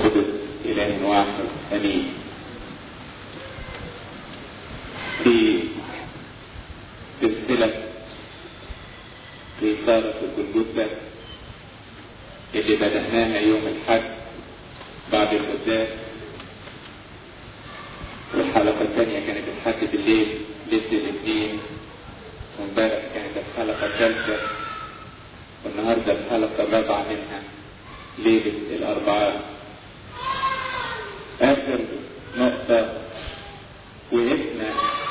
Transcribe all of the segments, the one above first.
القدس إله واحد أمين في سلسلة رسالة الجلجثة اللي بدأناها يوم الحد بعد القداس والحلقة الثانية كانت الحد بالليل ليلة الاثنين وامبارح كانت الحلقة الثالثة والنهاردة الحلقة الرابعة منها ليلة الأربعاء آخر نقطة وقفنا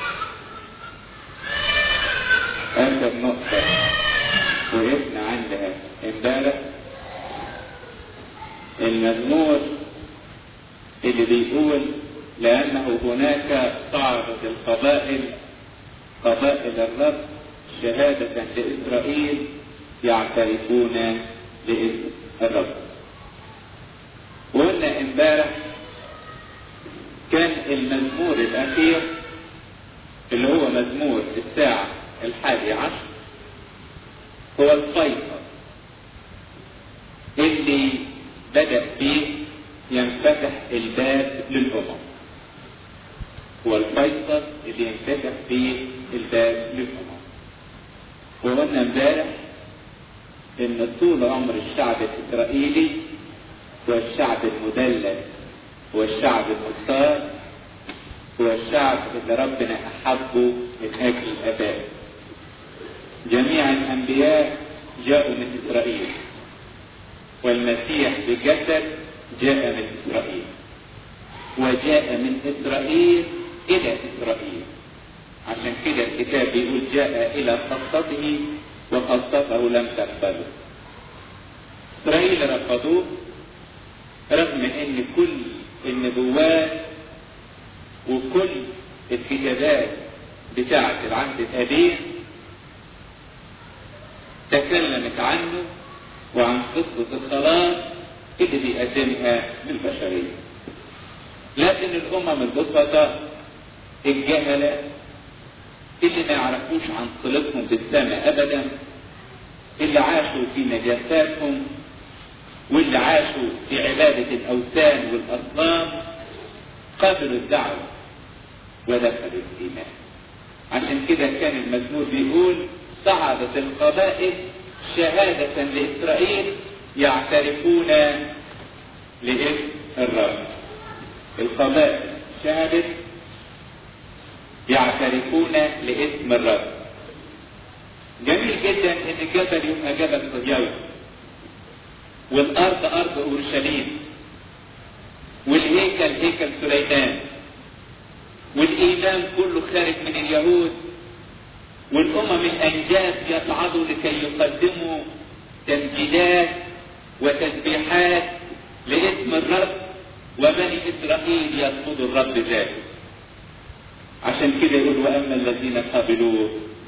آخر نقطة وقفنا عندها امبارح المزمور اللي بيقول لأنه هناك صعدت القبائل قبائل الرب شهادة لإسرائيل يعترفون باسم الرب وقلنا امبارح كان المزمور الأخير اللي هو مزمور الساعة الحادي عشر هو الفيصل اللي بدأ فيه ينفتح الباب للأمم هو الفيصل اللي ينفتح فيه الباب للأمم وقلنا امبارح ان طول عمر الشعب الاسرائيلي هو الشعب المدلل هو الشعب المختار هو الشعب اللي ربنا احبه من اجل الاباء جميع الانبياء جاءوا من اسرائيل والمسيح بجسد جاء من اسرائيل وجاء من اسرائيل الى اسرائيل عشان كده الكتاب بيقول جاء الى خاصته وخاصته لم تقبله اسرائيل رفضوه رغم ان كل النبوات وكل الكتابات بتاعة العهد القديم تكلمت عنه وعن قصة الخلاص اللي بيقدمها للبشرية لكن الأمم البسطاء الجهلة اللي ما يعرفوش عن صلتهم بالسماء أبدا اللي عاشوا في نجاساتهم واللي عاشوا في عبادة الأوثان والأصنام قبلوا الدعوة ودخلوا الإيمان عشان كده كان المزمور بيقول صعدت القبائل شهادة لإسرائيل يعترفون لاسم الرب القبائل شهدت يعترفون لاسم الرب جميل جدا ان الجبل يبقى جبل صهيون والارض ارض اورشليم والهيكل هيكل سليمان والايمان كله خارج من اليهود والامم الانجاز يصعدوا لكي يقدموا تمجيدات وتسبيحات لاسم الرب وبني اسرائيل يرفضوا الرب ذاته عشان كده يقول واما الذين قبلوه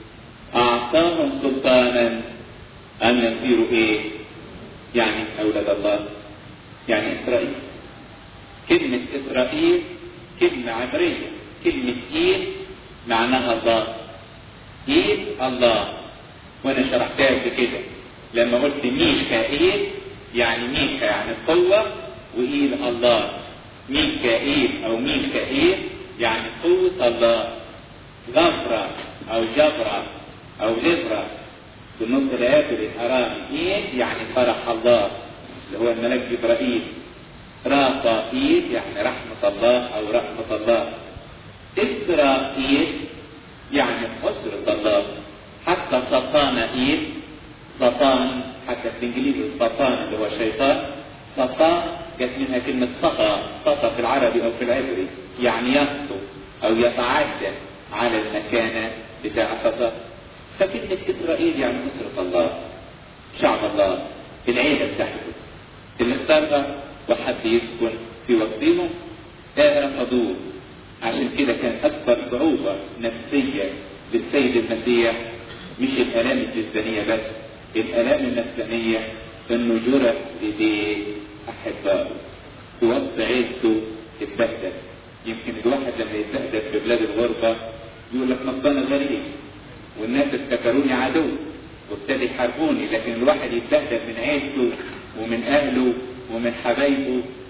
اعطاهم سلطانا ان يصيروا ايه يعني اولاد الله يعني اسرائيل كلمة اسرائيل كلمة عبرية كلمة ايد معناها الله ايد الله وانا شرحتها قبل كده لما قلت ميكائيل يعني ميكا يعني قوة وايد الله ميكائيل او ميكائيل يعني قوة الله غفرة او جبرة او غفرة بالنص الآخر الحرامي إيد يعني فرح الله اللي هو الملك جبرائيل رافائيل يعني رحمة الله أو رحمة الله إسرائيل يعني أسرة الله حتى سطانائيل سطان حتى في الإنجليزي سطان اللي هو الشيطان سطان جت منها كلمة سطى سطى في العربي أو في العبري يعني يسطو أو يتعدى على المكانة بتاع سطى فكلمة إسرائيل يعني أسرة الله شعب الله العيلة بتاعته اللي اختارها وحب يسكن في وسطهم رفضوه عشان كده كان أكبر صعوبة نفسية للسيد المسيح مش الآلام الجسدانية بس الآلام النفسانية إنه جرح إيديه أحبائه في وسط عيلته اتبهدل يمكن الواحد لما يتبهدل في بلاد الغربة يقول لك مصدنا غريب والناس افتكروني عدو وابتدوا يحاربوني لكن الواحد يتبهدل من عيلته ومن اهله ومن حبايبه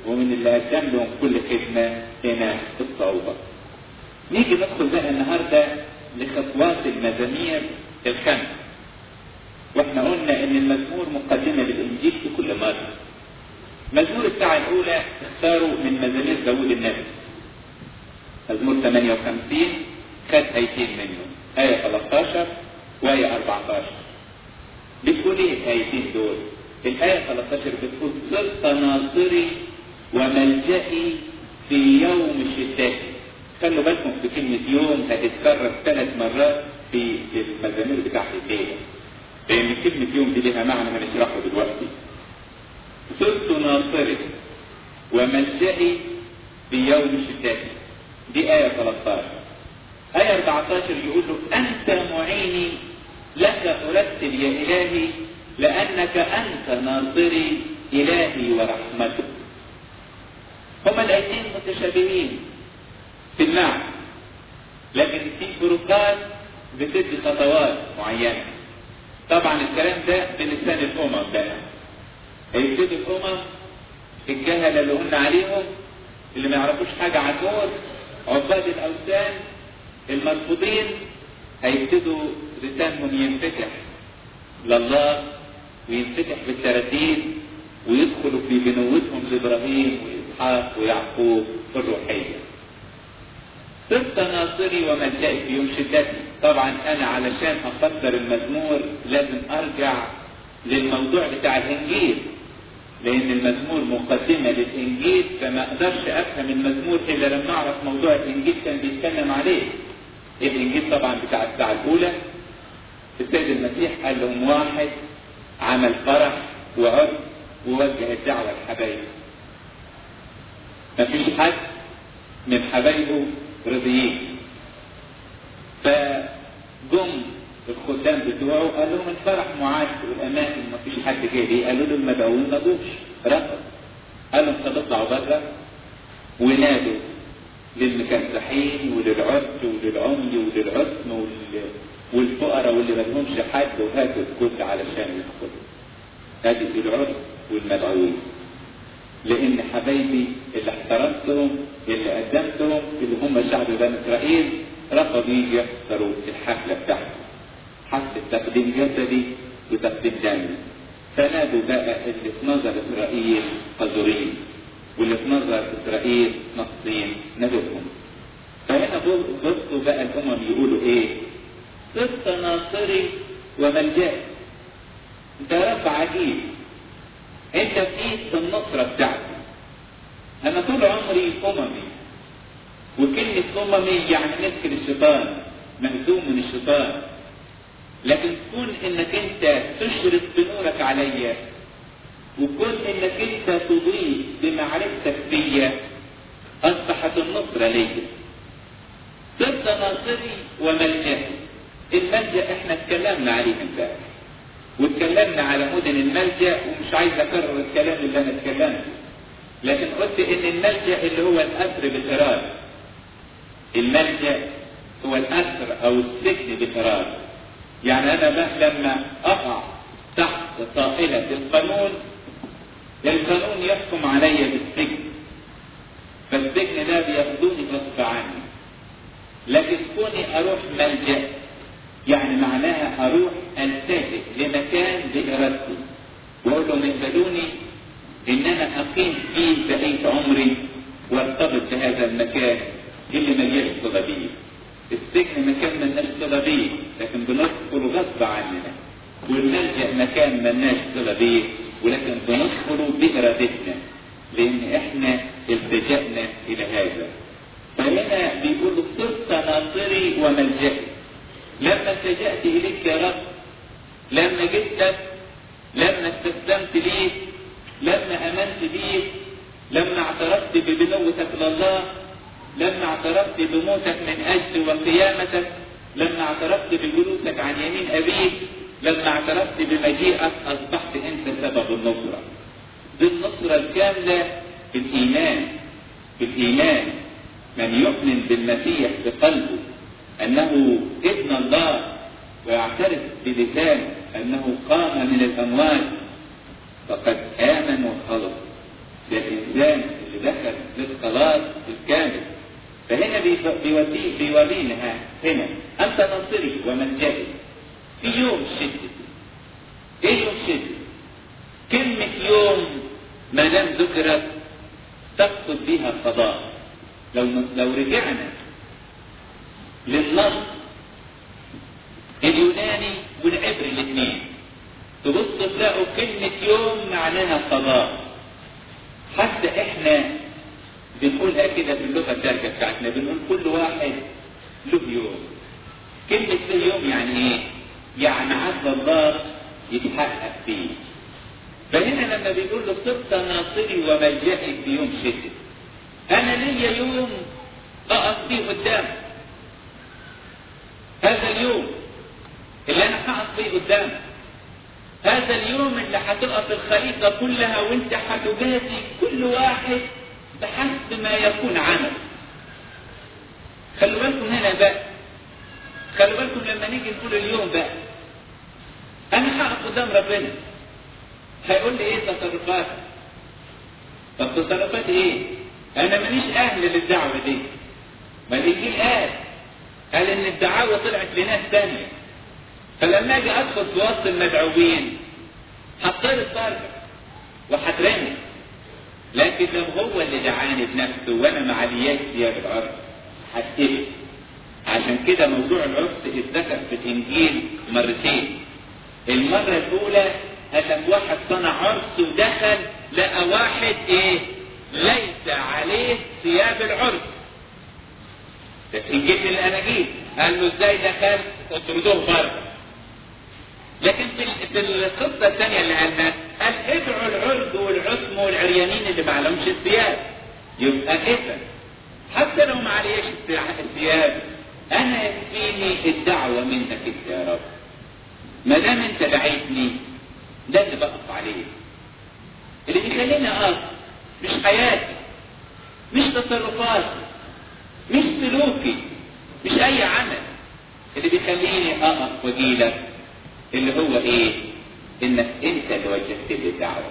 ومن اللي قدم لهم كل خدمة هنا في الصعوبة نيجي ندخل بقى النهاردة لخطوات المزامير الخمس واحنا قلنا ان المزمور مقدمة للانجيل في كل مرة مزمور الساعة الاولى اختاروا من مزامير داوود النبي مزمور 58 خد ايتين منه آية 13 وآية 14 بتقول ايه الايتين دول؟ الآية 13 بتقول صرت ناصري وملجئي في يوم شدتي خلوا بالكم في كلمة يوم هتتكرر ثلاث مرات في المزامير بتاعت الليلة لأن كلمة يوم دي لها معنى هنشرحه دلوقتي صرت ناصري وملجئي في يوم شدتي دي آية 13 آية 14 يقول له أنت معيني لك أرتل يا إلهي لأنك أنت ناصري إلهي ورحمتك هما الآيتين متشابهين في المعنى لكن في فروقات بتدي خطوات معينة طبعا الكلام ده بلسان الأمم بقى هيبتدي الأمم الجهلة اللي قلنا عليهم اللي ما يعرفوش حاجة عن نور عباد الأوثان المرفوضين هيبتدوا لسانهم ينفتح لله وينفتح بالتراتيب ويدخلوا في بنوتهم لابراهيم واسحاق ويعقوب في الروحيه. صرت ناصري وملجئي في يوم شدتي، طبعا انا علشان افسر المزمور لازم ارجع للموضوع بتاع الانجيل. لان المزمور مقدمه للانجيل فما اقدرش افهم المزمور الا لما اعرف موضوع الانجيل كان بيتكلم عليه. الانجيل طبعا بتاع الساعه الاولى السيد المسيح قال لهم واحد عمل فرح وعرس ووجه الدعوة لحبايبه مفيش حد من حبايبه رضيين فجم الخدام بتوعه قال لهم الفرح معاد والاماكن مفيش حد جاي ليه قالوا له المدعوين ما جوش رفض قال لهم طب اطلعوا بره ونادوا للمكسحين وللعرس وللعمي وللعثم ولل... والفقراء واللي ما لهمش حد وهاتوا الكل علشان يدخلوا. ادي العرس والمدعوين. لان حبايبي اللي احترمتهم اللي قدمتهم اللي هم شعب بني اسرائيل رفضوا يجي يحضروا الحفله بتاعتهم. حفله تقديم جسدي وتقديم دمي. فنادوا بقى اللي في نظر اسرائيل قذورين واللي في نظر اسرائيل نصين نادوهم. فهنا بصوا بقى الامم يقولوا ايه؟ صرت ناصري وملجئي ده رب عجيب انت فيك في النصرة بتاعتي انا طول عمري اممي وكلمة اممي يعني مسك الشيطان مهزوم من الشيطان لكن كون انك انت تشرق بنورك عليا وكون انك انت تضيء بمعرفتك فيا اصبحت النصرة ليا صرت ناصري وملجئي الملجأ احنا اتكلمنا عليه امبارح واتكلمنا على مدن الملجأ ومش عايز اكرر الكلام اللي انا اتكلمته لكن قلت ان الملجأ اللي هو الاسر بالإرادة الملجأ هو الاسر او السجن بالإرادة يعني انا لما اقع تحت طائلة القانون القانون يحكم علي بالسجن فالسجن ده بياخدوني غصب عني لكن كوني اروح ملجأ يعني معناها اروح التجئ لمكان بارادتي واقول لهم اقبلوني ان انا اقيم فيه بقيه عمري وارتبط بهذا المكان اللي ملياش صله بيه. السجن مكان ملناش صله بيه لكن بندخل غصب عننا. والملجا مكان ملناش صله بيه ولكن بندخل بارادتنا لان احنا التجأنا الى هذا. فهنا بيقول صرت ناصري وملجئي لما التجأت إليك يا رب لما جيت لك لما استسلمت ليك لما آمنت بيك لما اعترفت ببنوتك لله لما اعترفت بموتك من أجل وقيامتك لما اعترفت بجلوسك عن يمين أبيك لما اعترفت بمجيئك أصبحت أنت سبب النصرة دي النصرة الكاملة في الإيمان في الإيمان من يؤمن بالمسيح بقلبه أنه ابن الله ويعترف بلسانه أنه قام من الأموات فقد آمن وخلص ده الإنسان اللي دخل للخلاص الكامل فهنا بيوديه بيورينا هنا أنت ناصري وملجئي في يوم شدة إيه يوم شدة؟ كلمة يوم ما دام ذكرت تقصد بها القضاء لو لو رجعنا للنص اليوناني والعبري الاثنين تبص تلاقوا كلمة يوم معناها قضاء حتى احنا بنقولها كده في اللغة الدارجة بتاعتنا بنقول كل واحد له يوم كلمة له يوم يعني ايه؟ يعني عدل الله يتحقق فيه فهنا لما بيقول له صرت ناصري وملجئي في يوم شدة انا ليا يوم اقف فيه قدامك هذا اليوم اللي انا هقف فيه قدامك هذا اليوم اللي هتقف الخليقة كلها وانت هتجازي كل واحد بحسب ما يكون عمل خلوا بالكم هنا بقى خلوا بالكم لما نيجي نقول اليوم بقى انا هقف قدام ربنا هيقول لي ايه تصرفاتك طب تصرفاتي ايه انا ماليش اهل للدعوه دي ما الانجيل قال قال ان الدعاوى طلعت لناس تانية فلما اجي ادخل في وسط المدعوين هطير الضربة وهترمي لكن لو هو اللي دعاني بنفسه وانا ما علياش ثياب العرس هتقبل عشان كده موضوع العرس اتذكر في الانجيل مرتين المرة الاولى قال لك واحد صنع عرس ودخل لقى واحد ايه ليس عليه ثياب العرس ده في انجيل من الاناجيل قال له ازاي دخل اطردوه بره لكن في في القصه الثانيه اللي قالها قال ادعوا العرض والعثم والعريانين اللي ما لهمش الثياب يبقى اذا حتى لو ما عليش الثياب انا يكفيني الدعوه منك انت يا رب ما دام انت دعيتني ده اللي بقف عليه اللي بيخليني اقف مش حياتي مش تصرفاتي مش سلوكي مش اي عمل اللي بيخليني اقف واجيلك اللي هو ايه انك انت اللي وجهت لي الدعوه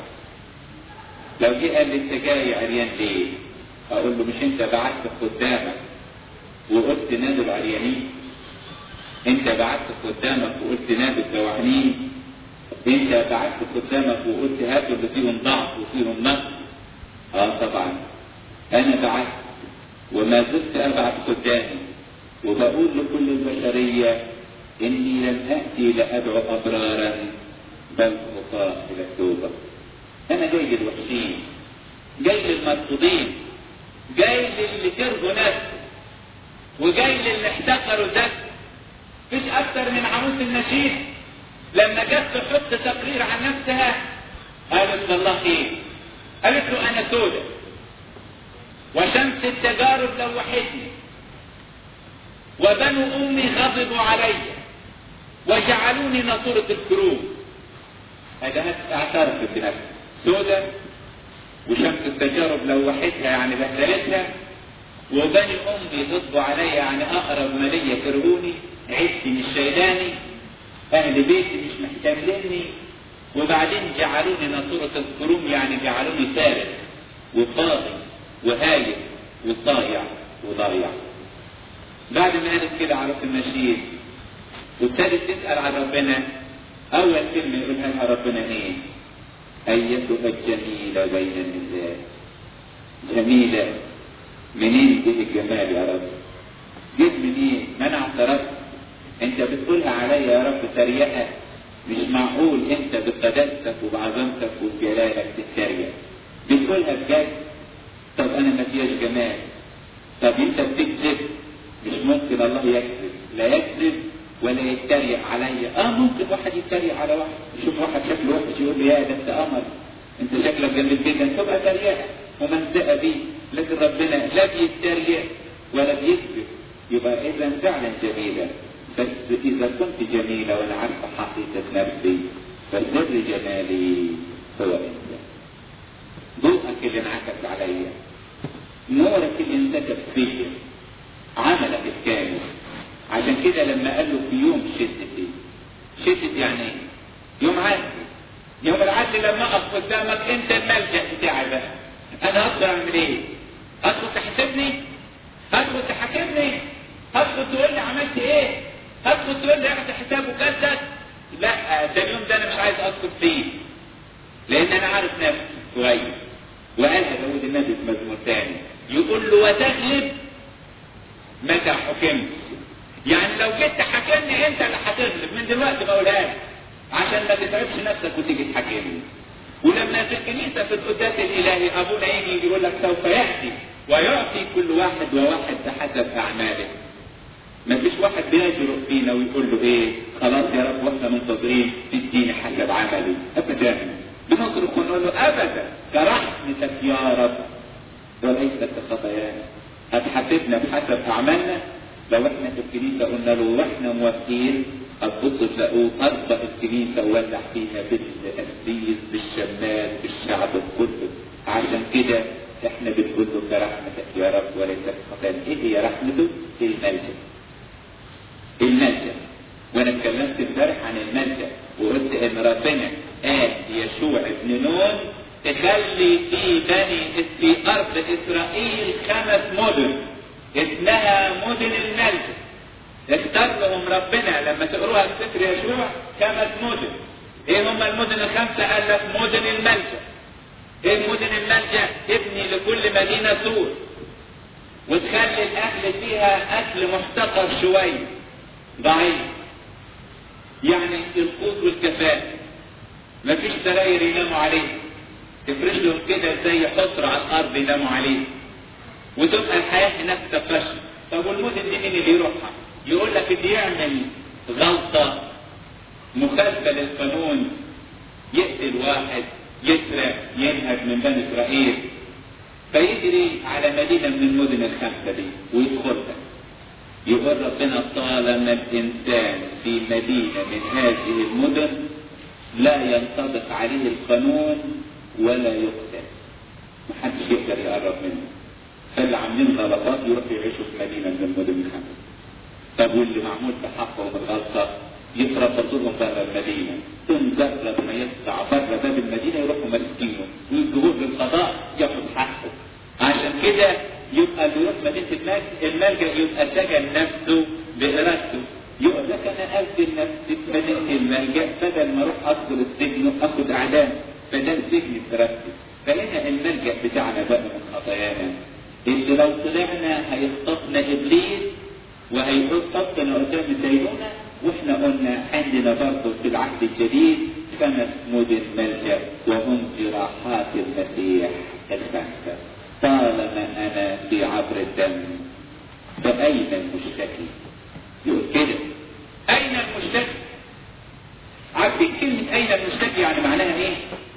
لو جه قال لي انت جاي عريان ليه اقول له مش انت بعت قدامك وقلت نادوا العريانين انت بعت قدامك وقلت نادوا الجوعانين انت بعت قدامك وقلت هاتوا اللي فيهم ضعف وفيهم نقص اه طبعا انا بعت وما زلت ابعت قدامي وبقول لكل البشريه اني لم اتي لادعو ابرارا بل خطاة الى التوبه انا جاي للوحشين جاي للمرفوضين جاي للي كرهوا نفسه وجاي للي احتقروا ذاته مفيش اكتر من عروس النشيد لما جت تحط تقرير عن نفسها قالت والله ايه قالت له انا سودة وشمس التجارب لوحتني وبنو امي غضبوا علي وجعلوني نصورة الكروب هذا اعترفت بنفسها سودة وشمس التجارب لوحتها يعني بهدلتها وبني امي غضبوا علي يعني اقرب ما ليا كرهوني عيشتي مش شايلاني اهل بيتي مش محتملني وبعدين جعلوني نصورة الكروم يعني جعلوني فارغ وفاضي وهايب وضايع وضايع بعد ما قالت كده عرف النشيد وابتدت تسأل عن ربنا أول كلمة يقولها لها ربنا إيه؟ أيتها الجميلة بين النساء جميلة منين جه الجمال يا رب؟ جيت منين؟ ما أنا اعترفت أنت بتقولها عليا يا رب تريقة مش معقول أنت بقداستك وبعظمتك وبجلالك تتريق بتقولها بجد طب أنا ما فيهاش جمال طب أنت بتكذب مش ممكن الله يكذب لا يكذب ولا يتريق عليا اه ممكن واحد يتريق على واحد يشوف واحد شكله وحش يقول له يا ده انت قمر انت شكلك جميل جدا تبقى تريقه ومنزقه بيه لكن ربنا لا بيتريق ولا بيكذب يبقى اذا فعلا جميله بس اذا كنت جميله وانا عارفه حقيقه نفسي فسر جمالي هو انت ضوءك اللي انعكس عليا نورك اللي انسكب فيا عملك الكامل عشان كده لما قال له في يوم شدة شدة يعني ايه؟ يوم عدل يوم العدل لما اقف قدامك انت الملجأ بتاعي بقى انا اقدر اعمل ايه ادخل تحاسبني ادخل تحاكمني ادخل تقول لي عملت ايه ادخل تقول لي اخد حساب وكذا لا ده اليوم ده انا مش عايز ادخل فيه لان انا عارف نفسي كويس وقالها داود النبي في مزمور ثاني يقول له وتغلب متى حكمت يعني لو جيت تحاكمني انت اللي هتغلب من دلوقتي بقولها لك عشان ما تتعبش نفسك وتيجي تحاكمني ولما في الكنيسه في القداس الالهي ابونا يجي يقول لك سوف ياتي ويعطي كل واحد وواحد بحسب اعماله ما فيش واحد بيجرؤ فينا ويقول له ايه خلاص يا رب واحنا منتظرين تديني حسب عملي ابدا بنصرخ ونقول له ابدا كرحمتك يا رب وليست كخطايانا هتحاسبنا بحسب اعمالنا لو احنا في الكنيسه قلنا له واحنا موافقين هتبص تلاقوه اطبق الكنيسه وولع فيها بالاسيس بالشمال بالشعب كله عشان كده احنا بنقول له كرحمتك يا رب وليست خطايانا ايه هي رحمته؟ الملجا الملجا وانا اتكلمت امبارح عن الملجا وقلت ان ربنا قال يشوع ابن نون تخلي في بني في ارض اسرائيل خمس مدن اسمها مدن الملجا اختار لهم ربنا لما تقروها في سفر يشوع خمس مدن ايه هم المدن الخمسه قال لك مدن الملجا ايه مدن الملجا ابني لكل مدينه سور وتخلي الاكل فيها اكل محتقر شويه ضعيف يعني القوت والكفاءة مفيش سراير يناموا عليه تفرش لهم كده زي حصر على الارض يناموا عليه وتبقى الحياه هناك تفشل طب والمدن دي مين اللي يروحها؟ يقول لك اللي يعمل غلطه مخالفه للقانون يقتل واحد يسرق ينهب من بني اسرائيل فيجري على مدينه من المدن الخمسه دي ويدخلها يقول ربنا طالما الانسان في مدينه من هذه المدن لا ينطبق عليه القانون ولا يقتل محدش يقدر يقرب منه فاللي عاملين غلطات يروحوا يعيشوا في مدينه من المدن الخمسه طب واللي معمول بحقهم الغلطه يتربطوا لهم بره المدينه تنجرب ما يطلع بره باب المدينه يروحوا ماسكينه ويجيبوه للقضاء ياخد حقه عشان كده يبقى اللي يروح مدينه الملجا يبقى سجن نفسه بارادته يقول لك انا اقتل نفسي في مدينه الملجا بدل ما اروح ادخل السجن واخد اعدام فده السجن بارادتي فهنا الملجا بتاعنا بقى من خطايانا اللي لو طلعنا هيخطفنا ابليس وهيحطنا قدام الدينونه واحنا قلنا عندنا برضه في العهد الجديد خمس مدن ملجا وهم جراحات المسيح الخمسه طالما انا في عبر الدم فاين المشتكي؟ يقول كده اين المشتكي؟ عارفين كلمة أين المشتكي يعني معناها إيه؟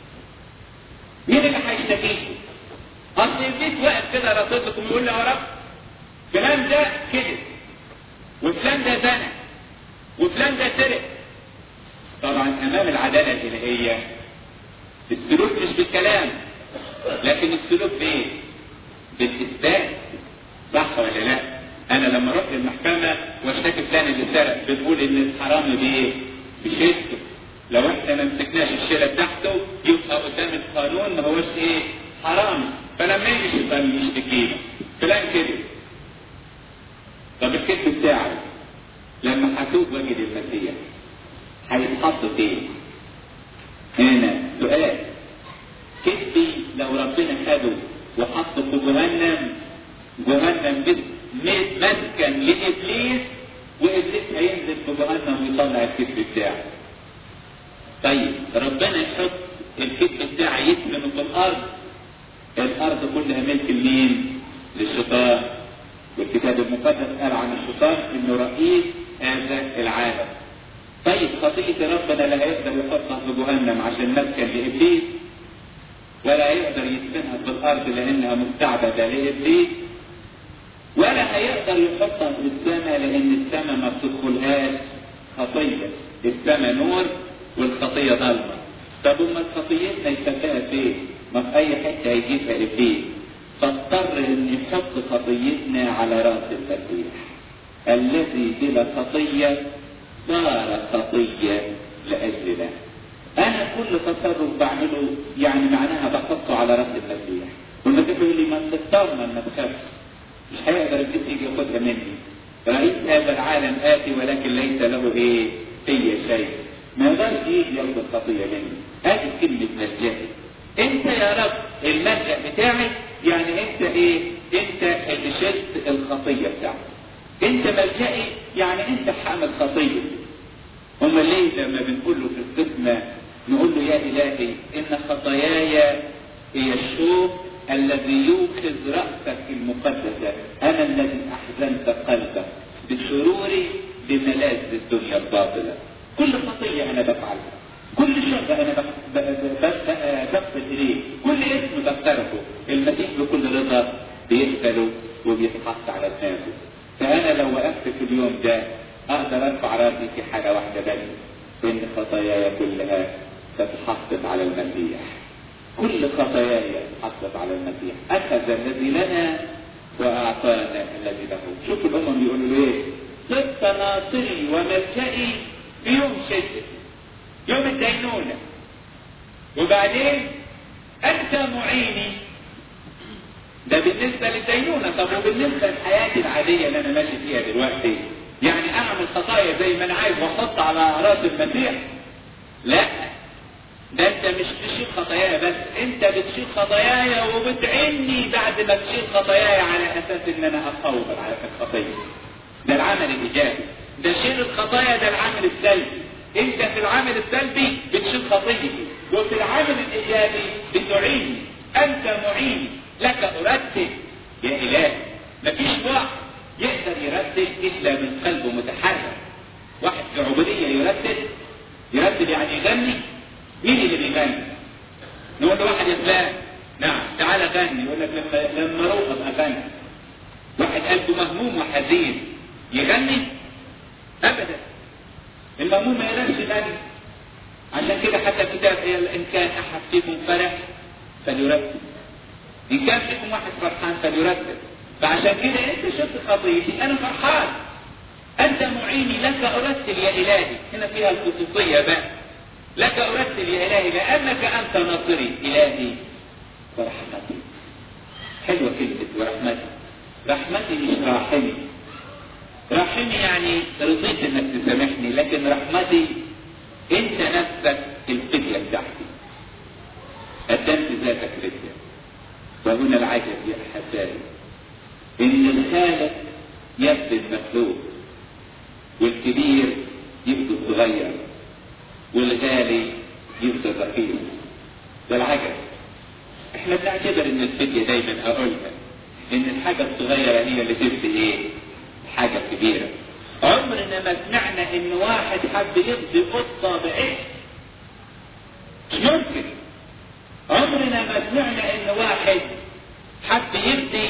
مين اللي هيشتكيه؟ أصل البيت واقف كده راصدكم يقول لي يا رب فلان ده كده وفلان ده زنى وفلان ده سرق طبعا أمام العدالة الإلهية السلوك مش بالكلام لكن السلوك بإيه؟ بالاثبات صح ولا لا؟ انا لما اروح للمحكمه واشتكي فلان اللي سرق بتقول ان الحرامي بايه؟ بشدته لو احنا ما مسكناش الشيله بتاعته يبقى قدام القانون ما هوش ايه؟ حرامي فلما يجي الشيطان يشتكينا فلان كده طب الكذب بتاعه لما هتوب وجد المسيح هيتحط فين؟ هنا سؤال كذبي لو ربنا خده وحطه في جهنم جهنم مسكن لابليس وابليس هينزل في جهنم ويطلع الكذب بتاعه. طيب ربنا يحط الكذب بتاعه يسلم في الارض الارض كلها ملك لمين؟ للشيطان والكتاب المقدس قال عن الشيطان انه رئيس هذا العالم. طيب خطيئة ربنا لا هيقدر يحطها في جهنم عشان مسكن لابليس ولا يقدر يدفنها في الارض لانها مستعبده لابليس ولا هيقدر يحطها في السماء لان السماء ما بتدخلهاش خطيه السماء نور والخطيه ظلمه طب امال خطيتنا يسميها فين؟ ما في اي حته هيجيبها ابليس فاضطر ان يحط خطيتنا على راس المسيح الذي بلا خطيه صار خطيه لاجلنا انا كل تصرف بعمله يعني معناها بحطه على راس المسيح والمسيح يقول لي ما تطمن ما تخافش مش هيقدر ابليس يجي ياخدها مني رئيس هذا العالم آتي ولكن ليس له ايه هي شيء ما يقدرش يجي ياخد الخطيه مني هذه كلمه ملجئي انت يا رب الملجا بتاعي يعني انت ايه انت اللي شلت الخطيه بتاعتي انت ملجئي يعني انت حامل خطيه هم ليه لما بنقول له في القسمه نقول له يا الهي ان خطاياي هي الشوك الذي يوقظ رأسك المقدسة أنا الذي أحزنت قلبك بسروري بملاذ الدنيا الباطلة كل خطية أنا بفعلها كل شر أنا بغفل إليه كل اسم بخترقه المسيح بكل رضا بيقبله وبيتحط على دماغه فأنا لو وقفت في اليوم ده أقدر أرفع راسي في حاجة واحدة بس إن خطاياي كلها تتحطت على المسيح كل خطاياي حطت على المسيح اخذ الذي لنا واعطانا الذي له شوفوا الامم بيقولوا له ايه صرت ناصري وملجئي في يوم شده يوم الدينونه وبعدين انت معيني ده بالنسبة للدينونة طب وبالنسبة لحياتي العادية اللي أنا ماشي فيها دلوقتي يعني أعمل خطايا زي ما أنا عايز وأحط على رأس المسيح لا ده انت مش تشيل خطاياي بس انت بتشيل خطاياي وبتعني بعد ما تشيل خطاياي على اساس ان انا اقوم على الخطيه ده العمل الايجابي ده شيل الخطايا ده العمل السلبي انت في العمل السلبي بتشيل خطيتي وفي العمل الايجابي بتعيني انت معين لك ارتب يا الهي مفيش واحد يقدر يرتب الا من قلبه متحرك واحد في عبوديه يرتب يرتب يعني يغني مين اللي بيغني؟ نقول له واحد يا فلان نعم تعالى غني يقول لك لما لما اروح ابقى غني واحد قلبه مهموم وحزين يغني ابدا المهموم ما يقدرش يغني عشان كده حتى الكتاب قال ان كان احد فيكم فرح فليرتب ان كان فيكم واحد فرحان فليرتب فعشان كده انت شفت خطيتي انا فرحان انت معيني لك ارتل يا الهي هنا فيها الخصوصيه بقى لك أرتل يا إلهي لأنك أنت ناصري إلهي ورحمتي حلوة كلمة ورحمتي رحمتي مش راحمي راحمي يعني رضيت انك تسامحني لكن رحمتي انت نفسك الفدية بتاعتي قدمت ذاتك فدية وهنا العجب يا احبائي ان الخالق يبدو المخلوق والكبير يبدو الصغير والغالي يفضل رخيص ده العجب احنا بنعتبر ان الفدية دايما اقولها ان الحاجة الصغيرة هي اللي تبدي ايه حاجة كبيرة عمرنا ما سمعنا ان واحد حب يقضي قطة بعيش مش ممكن عمرنا ما سمعنا ان واحد حب يبدي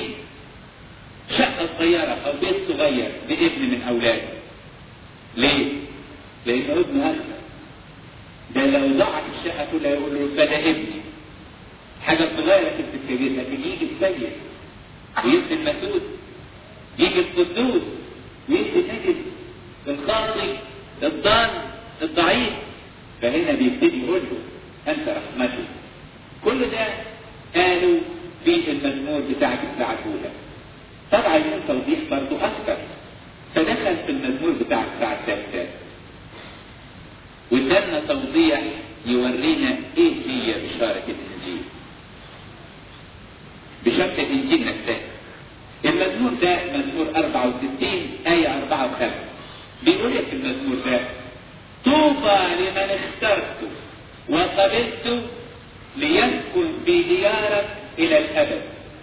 شقة صغيرة او بيت صغير لابن من اولاده ليه؟ لان ابنه اغلى ده لو ضاعت الشقه كلها يقول له فده ابني حاجه صغيره في الكبير لكن يجي السيد ويجي المسود يجي القدوس ويجي النجد الخاطي الضال الضعيف فهنا بيبتدي يقول له انت رحمتي كل ده قالوا في المزمور بتاع الساعه الاولى طبعا يكون توضيح برضه اكثر فدخل في المزمور بتاع الساعه الثالثه وادالنا توضيح يورينا ايه هي بشارة الانجيل بشارة الانجيل نفسها المزمور ده مزمور 64 آية 4 و5 بيقول ايه في المزمور ده طوبى لمن اخترته وقبلته ليسكن في ديارك إلى الأبد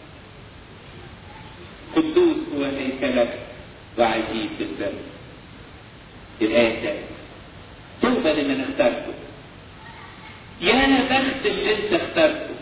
قدوس هو هيكلك وعجيب في الزمن الآية الثانية طوبى لمن اخترته يا بخت اللي انت اخترته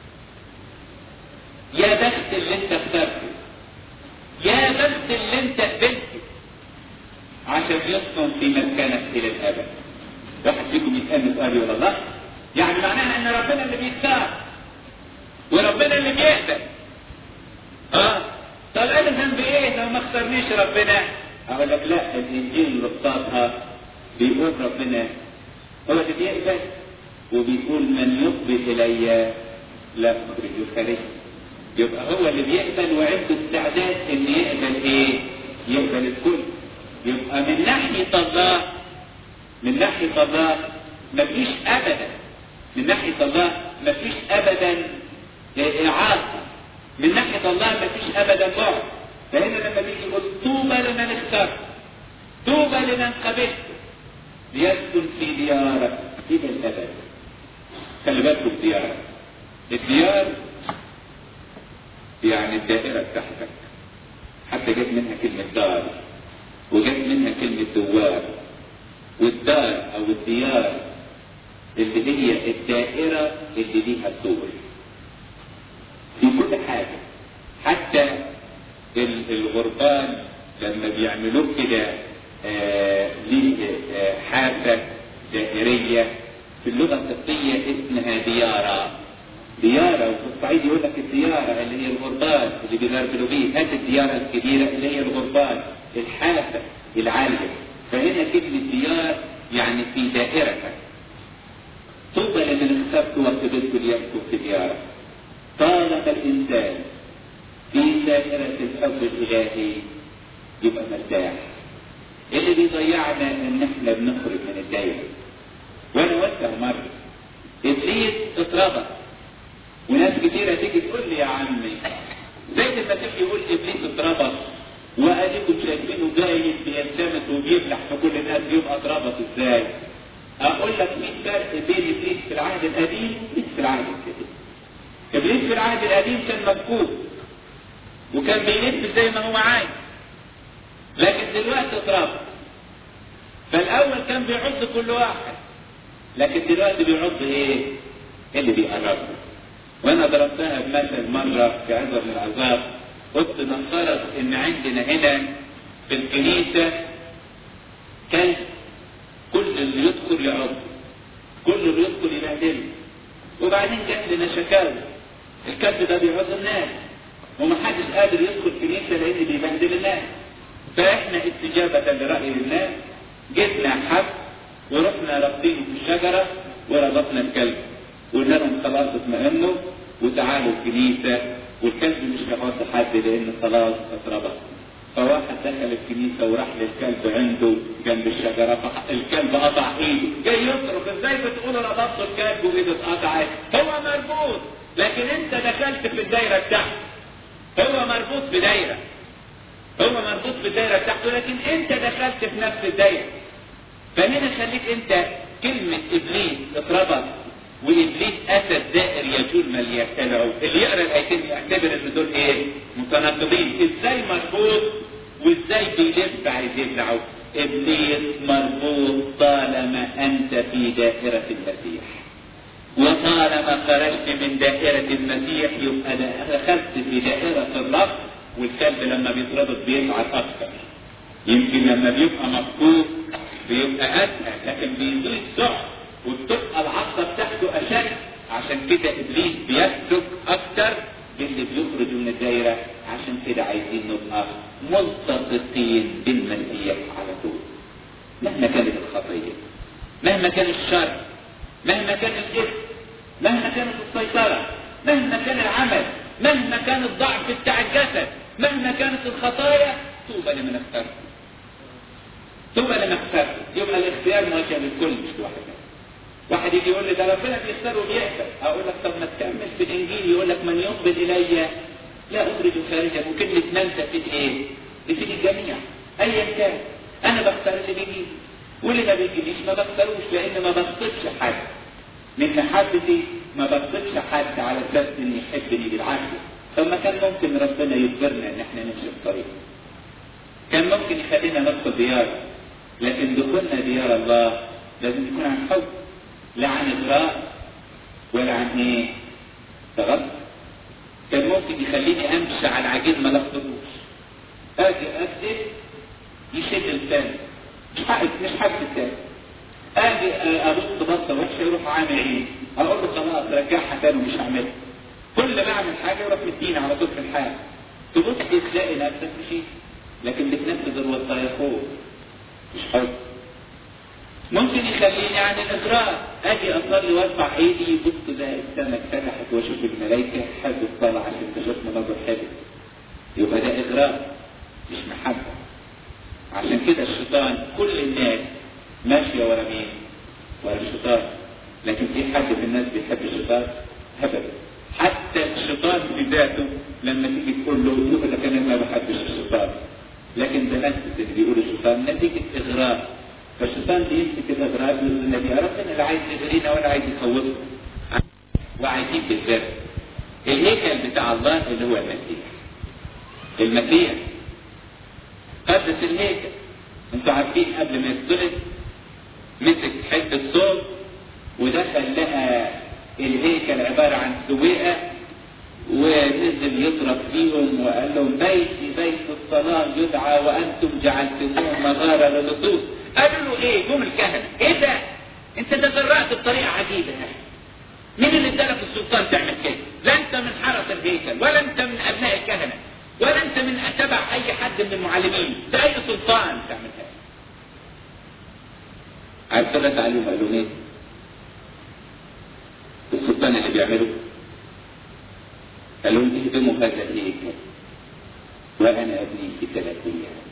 يا بخت اللي انت اخترته يا بخت اللي انت قبلته عشان يسكن في مسكنك الى الابد واحد فيكم يسالني سؤال يقول الله يعني معناها ان ربنا اللي بيختار وربنا اللي بيقبل اه طب انا ذنبي ايه لو ما اختارنيش ربنا اقول لك لا الانجيل اللي اختارها بيقول ربنا هو اللي بيقبل وبيقول من يقبل الي لا اخرجه خارج يبقى هو اللي بيقبل وعنده استعداد ان يقبل ايه يقبل الكل يبقى من ناحية الله من ناحية الله مفيش ابدا من ناحية الله مفيش ابدا اعاقة من ناحية الله مفيش ابدا بعد فهنا لما بيجي يقول طوبى لمن اخترت طوبى لمن قبلت ليسكن في ديارك الى الابد خلي بالكم الديار الديار يعني الدائرة بتاعتك حتى جت منها كلمة دار وجت منها كلمة دوار والدار او الديار اللي هي الدائرة اللي ليها الدور في كل حاجة حتى الغربان لما بيعملوه كده آه ليه آه حافة دائرية في اللغة القبطية اسمها ديارة ديارة وفي الصعيد يقول لك الديارة اللي هي الغربان اللي بيغربلوا بيه هات الديارة الكبيرة اللي هي الغربان الحافة العالية فهنا كلمة ديار يعني في دائرتك طوبى لمن اخترت وقبلت ليسكن في ديارك طالما الإنسان في دائرة الحب الإلهي يبقى مرتاح اللي بيضيعنا ان احنا بنخرج من الدايره وانا وسع مرة ابليس اتربط وناس كتيرة تيجي تقول لي يا عمي زي المسيح يقول ابليس اتربط واديكم شايفينه جاي بيلتمس وبيفلح في كل الناس يبقى اتربط ازاي؟ اقول لك في فرق بين ابليس في العهد القديم وابليس في العهد الجديد. ابليس في العهد القديم كان مفكوك وكان بيلف زي ما هو عايز لكن دلوقتي اتربط فالاول كان بيعض كل واحد لكن دلوقتي بيعض ايه اللي بيقرب وانا ضربتها بمثل مره في عذر من العذاب قلت نفترض ان عندنا هنا في الكنيسه كلب كل اللي يدخل يعض كل اللي يدخل يبهدل وبعدين جات لنا شكاوى الكلب ده بيعض الناس ومحدش قادر يدخل كنيسه لان بيبهدل الناس فاحنا استجابه لراي الناس جبنا حب ورحنا رابطينه في الشجره وربطنا الكلب وقلنا لهم خلاص اطمئنوا وتعالوا الكنيسه والكلب مش هيحط حد لان خلاص اتربط فواحد دخل الكنيسة وراح للكلب عنده جنب الشجرة فالكلب قطع ايده جاي يصرخ ازاي بتقول ربطت الكلب وايده اتقطعت هو مربوط لكن انت دخلت في الدايرة بتاعته هو مربوط في دايرة هو مربوط في الدايرة بتاعته لكن انت دخلت في نفس الدايرة فهنا خليك انت كلمة ابليس اتربط وابليس اسد دائر يجول من ليبتلعه اللي يقرا الايتين يعتبر ان دول ايه متناقضين ازاي مربوط وازاي بيلف عايز يبلعه ابليس مربوط طالما انت في دائرة المسيح وطالما خرجت من دائرة المسيح يبقى دخلت في دائرة الرب والكلب لما بيتربط بيتعب اكثر يمكن لما بيبقى مفقود بيبقى اسهل لكن بيزيد سعر وبتبقى العصبة بتاعته أشد عشان كده إبليس بيسلك أكتر باللي بيخرج من الدايرة عشان كده عايزين نبقى ملتصقين بالمسيح على طول مهما كانت الخطية مهما كان الشر مهما كان الإثم مهما كانت السيطرة مهما كان العمل مهما كان الضعف بتاع الجسد مهما كانت الخطايا طوبى لمن اخترت طوبى لمن اخترت يبقى الاختيار موجه للكل مش لوحدك واحد يجي يقول لي ده ربنا بيختار وبيقبل اقول لك طب ما تكمل في الانجيل يقول لك من يقبل الي لا اخرج خارجا وكلمه من تفيد ايه؟ تفيد الجميع ايا كان انا بختار اللي بيجي واللي ما بيجيليش ما بختاروش لان ما بخطبش حد من محبتي ما بخطبش حد على اساس انه يحبني بالعافيه طب ما كان ممكن ربنا يجبرنا ان احنا نمشي في طريق كان ممكن يخلينا ندخل دياره لكن دخولنا ديار الله لازم يكون عن حب لا عن إغراء ولا عن إيه؟ تغطى كان ممكن يخليني أمشي على العجين ما لفظوش أجي أكذب يشد الثاني مش حق مش حق الثاني أجي أبص بصة وحشة يروح عامل إيه؟ أقول له خلاص رجعها تاني ومش هعملها كل ما أعمل حاجة يروح مديني على طول في الحال تبص تلاقي نفسك مشيت لكن بتنفذ الوصايا فوق مش حب ممكن يخليني عن الاغراء اجي اصلي وارفع ايدي يبص ده السماء اتفتحت واشوف الملائكه حد الصلاه عشان تشوف مناظر حلو يبقى ده اغراء مش محبه عشان كده الشيطان كل الناس ماشيه ورا مين؟ ورا الشيطان لكن في حد في الناس بيحب الشيطان؟ ابدا حتى الشيطان في ذاته لما تيجي تقول له يقول لك انا ما بحبش الشيطان لكن ده نفس اللي بيقولوا الشيطان نتيجه اغراء فالشيطان بيمسك الاغراء يقول النبي يا ربنا لا عايز يغرينا ولا عايز يخوفنا وعايزين بالذات الهيكل بتاع الله اللي هو المسيح المسيح قدس الهيكل انتوا عارفين قبل ما يتولد مسك حته صوب ودخل لها الهيكل عباره عن سويقه ونزل يضرب فيهم وقال لهم بيتي بيت الصلاه يدعى وانتم جعلتموه مغاره للصوص قالوا له ايه جم الكهنه ايه ده انت تجرأت بطريقه عجيبه يعني مين اللي ادالك السلطان تعمل كده لا انت من حرس الهيكل ولا انت من ابناء الكهنه ولا انت من اتبع اي حد من المعلمين ده اي سلطان تعمل هذا عارف ثلاث عليهم قالوا ايه السلطان اللي بيعمله قال لهم اهدموا هذا الهيكل وانا ابني في ثلاث ايام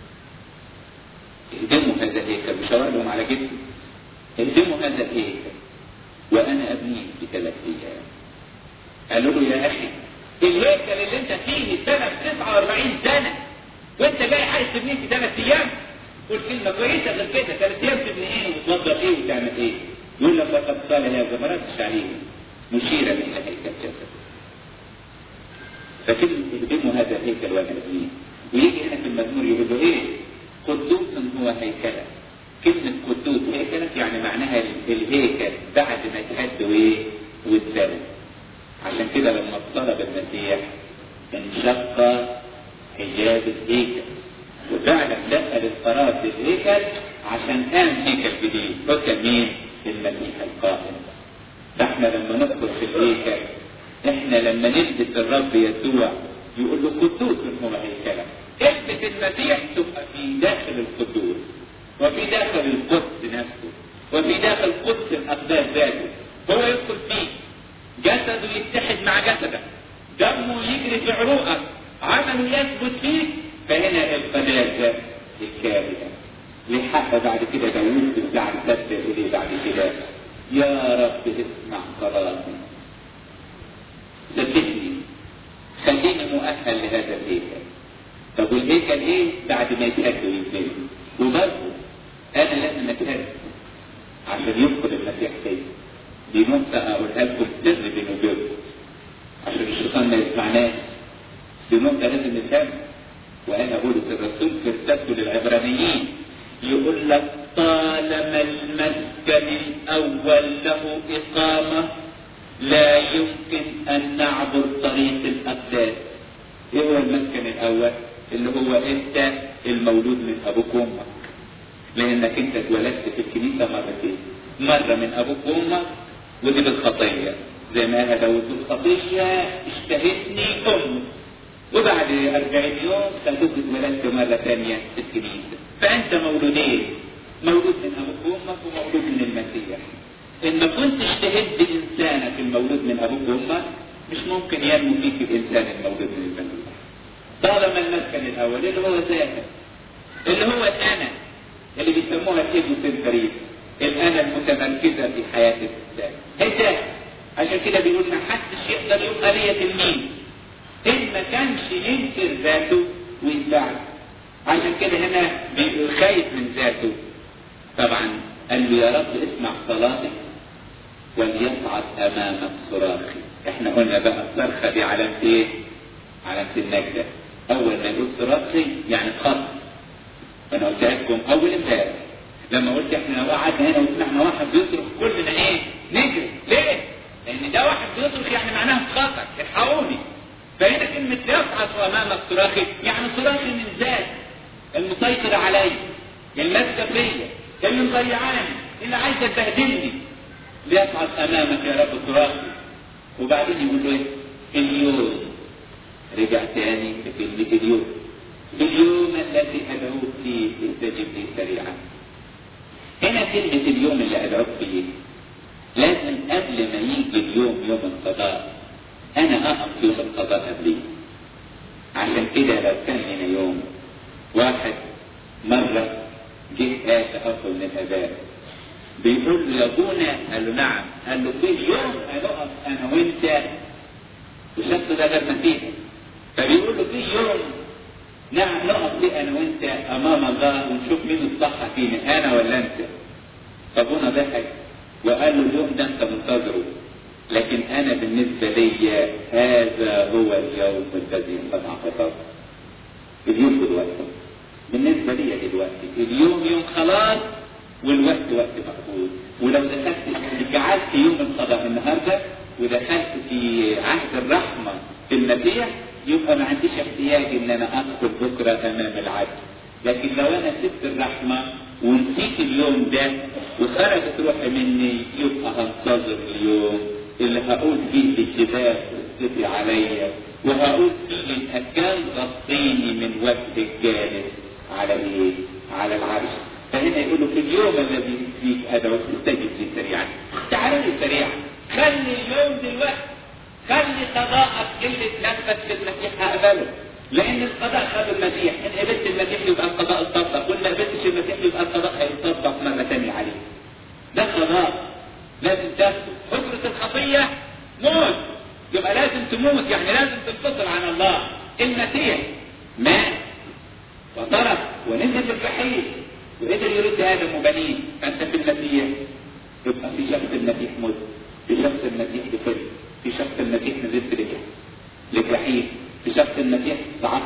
اهدموا هذا الهيكل بشاور لهم على جسمي اهدموا هذا الهيكل وانا ابنيه في ثلاث ايام قالوا له يا اخي الهيكل اللي انت فيه سنه 49 سنه وانت جاي عايز تبنيه في ثلاث ايام قول كلمه كويسه غير كده ثلاث ايام تبني ايه وتوضب ايه وتعمل ايه يقول لك لقد قال هذا ما ردش عليه مشيرا الى هيكل جسد فكلمة اهدموا هذا الهيكل وانا ابنيه ويجي هنا في المزمور يقول له ايه قدوس هو هيكلك كلمة قدوس هيكلك يعني معناها الهيكل بعد ما اتهد وايه واتسرد عشان كده لما طلب المسيح انشق حجاب الهيكل وفعلا دخل القرار في الهيكل عشان قام هيكل جديد فكان مين؟ المسيح القائم فاحنا لما ندخل في الهيكل احنا لما نلبس الرب يسوع يقول له قدوس هو هيكلك البس المسيح تبقى في داخل القدوس وفي داخل القدس نفسه وفي داخل قدس الاقداس ذاته هو يدخل فيه جسده يتحد مع جسدك دمه يجري في عروقك عمله يثبت فيك فهنا القداسه الكامله لحق بعد كده داوود بالزعل تبدا اليه بعد كده يا رب اسمع صلاتي ثبتني خليني مؤهل لهذا الهيكل طب والهيكل ايه بعد ما يتهد ويتبني وبرضه انا لازم اتهد عشان يدخل المسيح فيا دي نقطة أقولها لكم سر بيني وبينكم عشان الشيطان ما يسمعناش دي نقطة لازم نفهمها وأنا بولس الرسول في رسالته للعبرانيين يقول لك طالما المسكن الأول له إقامة لا يمكن أن نعبر طريق الأقداس إيه هو المسكن الأول؟ اللي هو أنت المولود من أبوك وأمك لأنك أنت اتولدت في الكنيسة مرتين مرة من أبوك وأمك ودي بالخطية زي ما قال داود بالخطية اشتهتني أمي وبعد 40 يوم خلوك اتولدت مرة ثانية في الكنيسة فأنت مولودين مولود من أبوك وأمك ومولود من المسيح إن ما كنتش تهد إنسانك المولود من أبوك وأمك مش ممكن ينمو فيك الإنسان المولود من المسيح طالما المسكن الأول اللي هو ذاتك اللي هو الأنا اللي بيسموها الإيجو سنتريز الأنا المتمركزة في حياة الإنسان أنت عشان كده بيقول ما حدش يقدر يبقى ليا تلميذ إن ما كانش ينكر ذاته ويتبعه عشان كده هنا بيبقى خايف من ذاته طبعا قال له يا رب اسمع صلاتي وليصعد امامك صراخي احنا قلنا بقى الصرخه دي علامه ايه؟ علامه النجده اول ما يقول صراخي يعني خط انا قلت لكم اول امبارح لما قلت احنا لو قعدنا هنا وسمعنا واحد بيصرخ كلنا ايه؟ نجري ليه؟ لان ده واحد بيصرخ يعني معناها خطر الحقوني فهنا كلمة يصعد أمامك صراخي يعني صراخي من ذات المسيطر علي الماسكة فيا اللي مضيعاني اللي عايزة تهدمني ليصعد أمامك يا رب صراخي وبعدين يقول له إيه؟ اليوم رجع تاني في كلمة اليوم اليوم الذي أدعوك فيه استجب لي سريعا هنا كلمة اليوم اللي أدعوك فيه لازم قبل ما يجي اليوم يوم القضاء أنا أقف يوم القضاء قبليه عشان كده لو كان هنا يوم واحد مرة جه آتى أخ من الآباء بيقول له أبونا قال له نعم قال له في يوم هنقف أنا وأنت والشخص ده غير مسيحي فبيقول له في يوم نعم نقف ليه أنا وأنت أمام الله ونشوف مين الصح فينا أنا ولا أنت فابونا ضحك وقال له اليوم ده أنت منتظره لكن أنا بالنسبة لي هذا هو اليوم الذي قد عقبه اليوم دلوقتي بالنسبة لي دلوقتي اليوم يوم خلاص والوقت وقت مقبول ولو دخلت جعلت يوم القضاء النهارده ودخلت في عهد الرحمة في المسيح يبقى ما عنديش احتياج ان انا ادخل بكرة امام العدل لكن لو انا سبت الرحمة ونسيت اليوم ده وخرجت روحي مني يبقى هنتظر اليوم اللي هقول فيه الجبال تسقطي عليا وهقول فيه الأكان غطيني من وجه الجالس على ايه؟ على العرش فهنا يقولوا في اليوم الذي فيك ادعوك استجب لي سريعا تعالوا لي سريعا خلي اليوم دلوقتي خلي قضاءك اللي تنفذ في المسيح هقبله لان القضاء خد المسيح ان قبلت المسيح يبقى القضاء اتطبق وان ما قبلتش المسيح يبقى القضاء هيتطبق مره ثانيه عليك ده قضاء لازم تاخده أجرة الخطية موت يبقى لازم تموت يعني لازم تنفصل عن الله المسيح مات وترك ونزل في الجحيم وقدر يرد ادم وبنيه فانت في المسيح يبقى في شخص المسيح موت في شخص المسيح بفر في شخص المسيح نزلت للجحيم في شخص المسيح صعدت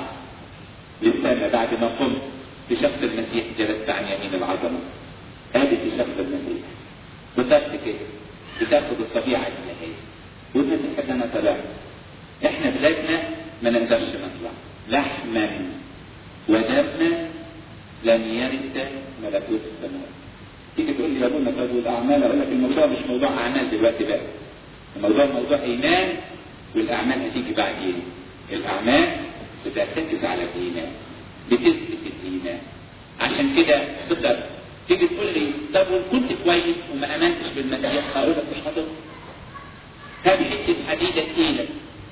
للسماء بعد ما قمت في شخص المسيح جلست عن يمين العظمه هذه في شخص المسيح بتاخد كده بتاخد الطبيعه الالهيه والمسيح انا طلع احنا بلادنا ما نقدرش نطلع لحما ودما لن يرث ملكوت السماوات تيجي تقول لي يا ابونا طب والاعمال اقول لك الموضوع مش موضوع اعمال دلوقتي بقى الموضوع موضوع ايمان والاعمال هتيجي بعدين الاعمال بترتكز على الايمان بتثبت الايمان عشان كده تقدر تيجي تقول لي طب وان كنت كويس وما امنتش بالمسيح هقول لك مش هتقدر هات حته حديده تقيله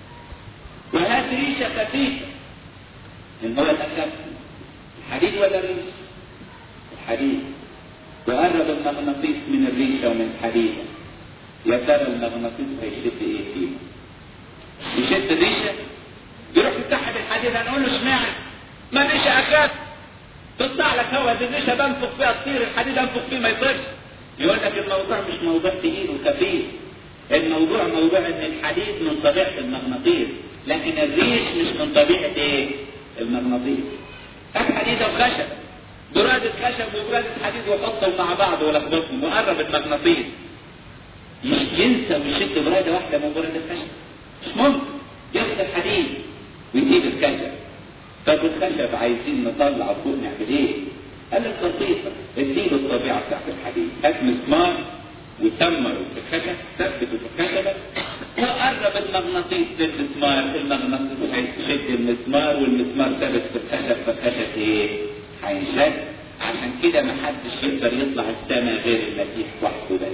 وهات ريشه خفيفه من هو الاخف الحديد ولا الريش؟ الحديد وقرب المغناطيس من الريشه ومن الحديده يا ترى المغناطيس هيشد ايه فيه؟ يشد الريشه يروح يفتحها بالحديد هنقول له اشمعنى؟ ما الريشه اخف تطلع لك هوا دي الريشه بنفخ فيها تطير الحديد انفخ فيه ما يطيرش يقول لك الموضوع مش موضوع تقيل وخفيف الموضوع موضوع ان الحديد من طبيعه المغناطيس لكن الريش مش من طبيعه ايه؟ المغناطيس هات حديده وخشب برادة خشب وبرادة حديد وحطهم مع بعض ولخبطهم وقرب المغناطيس مش ينسى ويشد برادة واحدة من برادة خشب مش ممكن ياخد الحديد ويجيب الخشب طب الخشب عايزين نطلع فوق نعمل ايه؟ قال لك بسيطة اديله الطبيعة بتاعت الحديد هات مسمار وتمره في الخشب ثبته في الخشبة وقرب المغناطيس للمسمار المغناطيس هيشد المسمار والمسمار ثابت في الخشب فالخشب ايه؟ هينشد عشان كده ما حدش يقدر يطلع السماء غير المسيح وحده بس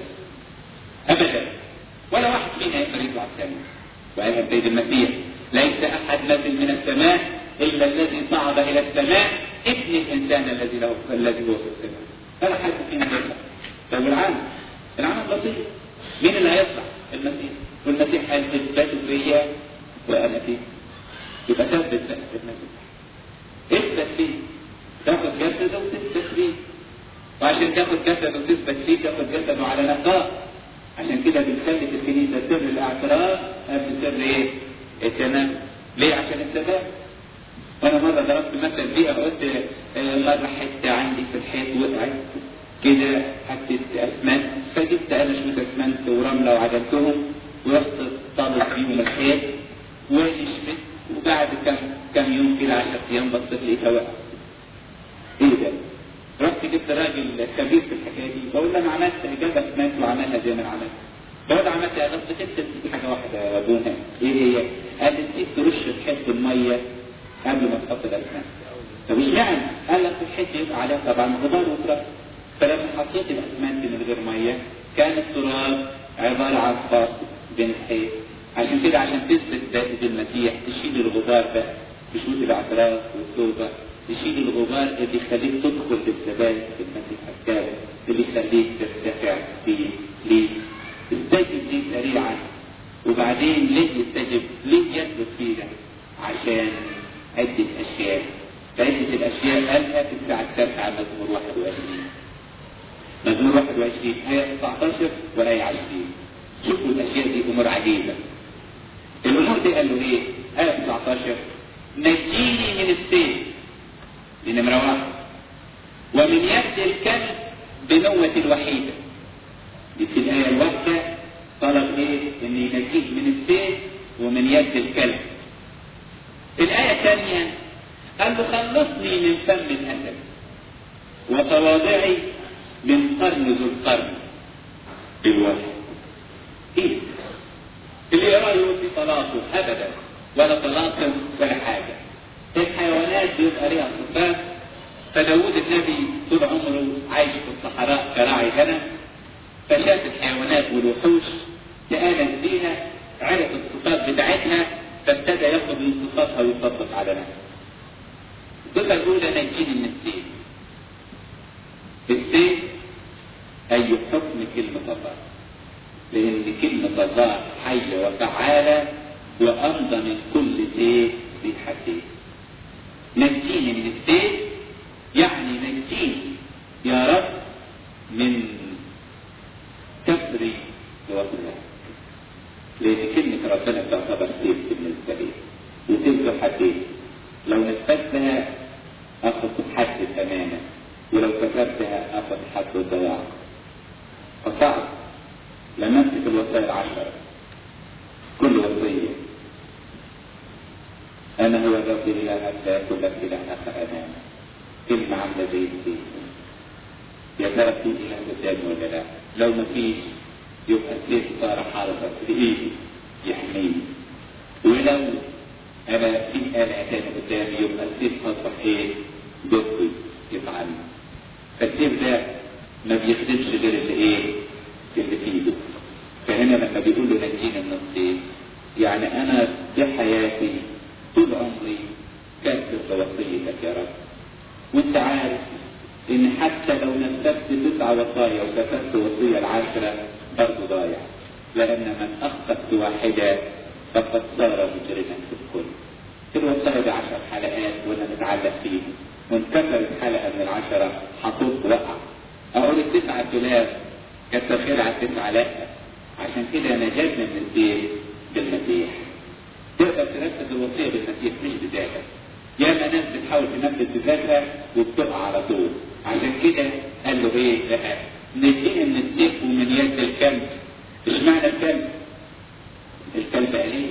ابدا ولا واحد فينا يقدر يطلع السماء وقالها سيد المسيح ليس احد نزل من السماء الا الذي صعد الى السماء ابن الانسان الذي له الذي هو في السماء فلا حد فينا يطلع طب العمل العمل بسيط مين اللي هيطلع؟ المسيح والمسيح قال اثبتوا فيا وانا فيه يبقى ثبت بقى في المسيح اثبت فيه تاخد جسده وتثبت فيه وعشان تاخد جسده وتثبت فيه تاخد جسده على نقاء عشان كده بنخلي في الكنيسه سر الاعتراف قبل سر ايه؟ التمام ليه؟ عشان الثبات وانا مره ضربت مثل فيها قلت مره حته عندي في الحيط وقعت كده حته اسمنت فجبت انا شويه اسمنت ورمله وعجنتهم ورحت طابت بيهم الحيط ونشفت وبعد كم كم يوم كده 10 ايام بصيت لقيتها وقعت ايه ده؟ رحت جبت راجل خبير في الحكايه دي بقول له انا عملت جاب اسمنت وعملها زي ما انا عملت بقول عملت ايه بس كنت حاجه واحده يا ابونا ايه هي؟ قال لي نسيت ترش الحيط بالميه قبل ما تحط الاسمنت طب اشمعنى؟ قال لك الحيط يبقى عليها طبعا غبار وتراب فلما حطيت الاسمنت من غير ميه كان التراب عباره عن خط بين الحيط عشان كده عشان تثبت ذات المسيح تشيل الغبار ده تشوف الاعتراف والتوبه تشيل الغبار اللي يخليك تدخل بالثبات في المسيح الثابت اللي يخليك ترتفع فيه ليه؟ استجب ليه سريعا وبعدين ليه يستجب؟ ليه يثبت فينا؟ عشان عدة أشياء عدة الأشياء قالها في الساعة التاسعة مزمور 21 مزمور 21 آية 19 وآية 20 شوفوا الأشياء دي أمور عجيبة الأمور دي قال له إيه؟ آية 19 نجيني من السيف دي نمرة واحد ومن يد الكلب بنوة الوحيدة دي في الآية الواحدة طلب إيه؟ إن ينجيه من السيف ومن يد الكلب الآية الثانية قال له خلصني من فم الأسد وتواضعي من قرن ذو القرن بالوحي ايه اللي يراه يقول في طلاقه ابدا ولا طلاق ولا حاجه الحيوانات بيبقى ليها صفات فداود النبي طول عمره عايش في الصحراء كراعي غنم فشاف الحيوانات والوحوش تآلف بيها عرف الصفات بتاعتها فابتدى ياخد من صفاتها ويطبق على نفسه. الصفة الأولى نجيني من السيف. السيف أي حكم كلمة الله. لأن كلمة الله حية وفعالة وأمضى من كل سيف ذي حدين. نجيني من السيف يعني نجيني يا رب من كسر وصلها لأن كلمة ربنا تعتبر سيف بالنسبة لي وسيف له حدين لو نفذتها أخذ حد تماما ولو كتبتها أخذ حد ضياع فصعب لما أمسك الوصايا العشرة كل وصية أنا هو الرب إلهك لا يكون لك إله آخر أمامك كلمة عاملة زي السيف يا ترى في إله قدامي ولا لا؟ لو ما فيش يبقى السيف صار حربة في ايدي يحميني ولو انا في آلة تاني قدامي يبقى السيف اصبح ايه؟ ضدي يفعلني فالسيف ده ما بيخدمش غير اللي ايه؟ اللي في ايده فهنا لما بيقول له نجينا من السيف يعني انا في حياتي طول عمري كاتب وصيتك يا رب وانت عارف ان حتى لو نفذت تسع وصايا وكتبت وصية العاشرة برضه ضايع لان من اخطأت واحدة فقد صار مجرما في الكل الوصايا دي عشر حلقات وانا نتعلق فيه وانكسرت حلقة من العشرة حطوط وقع اقول التسعة تلاف كتر خير على التسعة لا عشان كده نجاتنا من الدين بالمسيح تقدر تنفذ الوصية بالمسيح مش بذاتك ياما ناس بتحاول تنفذ بذاتها وبتقع على طول عشان كده قال له ايه لها نجينا من السيف ومن يد الكلب اشمعنى الكلب الكلب أليم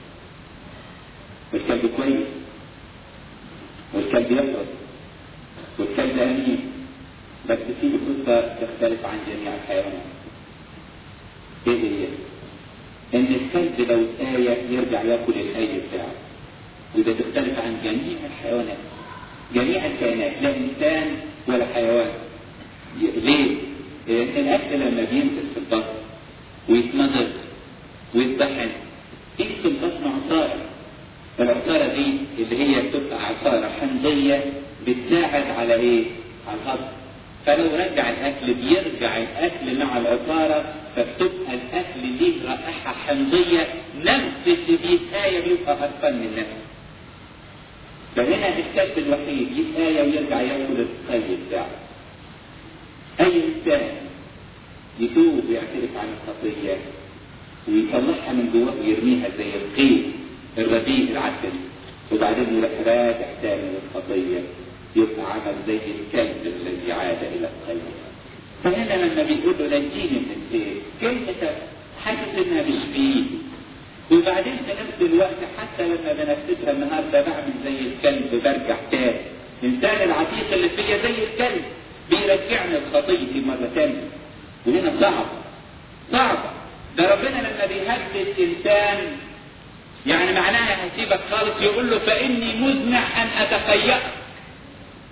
والكلب كويس والكلب يفرض والكلب أمين بس في قصة تختلف عن جميع الحيوانات ايه هي؟ ان الكلب لو آية يرجع ياكل الحي بتاعه وده تختلف عن جميع الحيوانات جميع الكائنات لا انسان ولا حيوان ليه؟ لان الاكل لما بينزل في البطن ويتمضغ ويتطحن تيجي في البطن عصاره العصاره دي اللي هي بتبقى عصاره حمضيه بتساعد على ايه؟ على الهضم فلو رجع الاكل بيرجع الاكل مع العصاره فبتبقى الاكل ليه رائحه حمضيه نفس اللي بيتآية بيبقى هربان من نفسه فهنا الكلب الوحيد يتآية ويرجع ياكل القلب بتاعه اي انسان يتوب ويعترف عن الخطيه ويطلعها من جواه ويرميها زي القيل الرديء العسل وبعدين يروح راجع تاني للخطيه يبقى عمل زي الكلب الذي عاد الى الخير فهنا لما بيقول له نجيني من السيف كلمة حاسس انها مش بايدي وبعدين في نفس الوقت حتى لما بنفذها النهارده بعمل زي الكلب برجع تاني الانسان العتيق اللي فيا زي الكلب بيرجعني لخطيتي مرة تانية وهنا صعب صعب ده ربنا لما بيهدد انسان يعني معناها هسيبك خالص يقول له فاني مزمع ان اتخيأك كلمة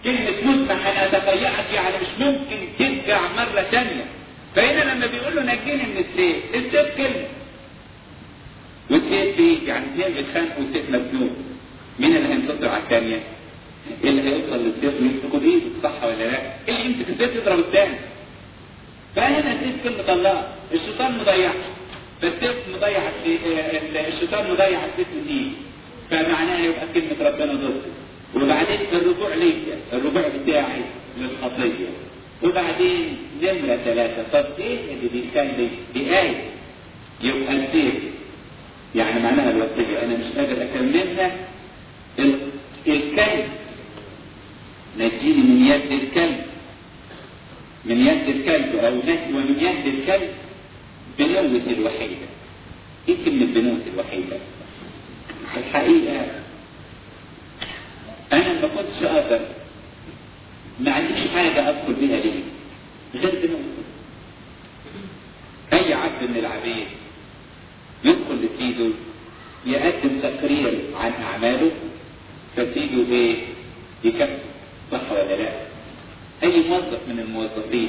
مزمع ان اتقيأك يعني مش ممكن ترجع مرة تانية فهنا لما بيقول له نجيني من السيف السيف كلمة والسيف ايه؟ يعني اثنين بيتخانقوا والسيف مسنون مين اللي هينتصر على الثانية؟ اللي هيوصل للسيف ويمسكوا بايده صح ولا لا؟ اللي يمسك السيف يضرب الثاني فهنا السيف كلمة الله الشيطان مضيع فالسيف مضيع الشيطان مضيع السيف فيه فمعناها يبقى كلمة ربنا ضد وبعدين الرجوع ليا الرجوع بتاعي للخطية وبعدين نمرة ثلاثة طب ايه اللي بيخلي بآية يبقى السيف يعني معناها الوصية أنا مش قادر أكملها الكلب نجيني من يد الكلب من يد الكلب أو نجوى من يد الكلب بنوة الوحيدة ايه كلمة بنوة الوحيدة الحقيقة أنا ما كنتش أقدر ما عنديش حاجة أدخل بيها ليه غير بنوة أي عبد من العبيد يدخل لسيده يقدم تقرير عن أعماله فسيده إيه؟ يكفي صح ولا لا؟ أي موظف من الموظفين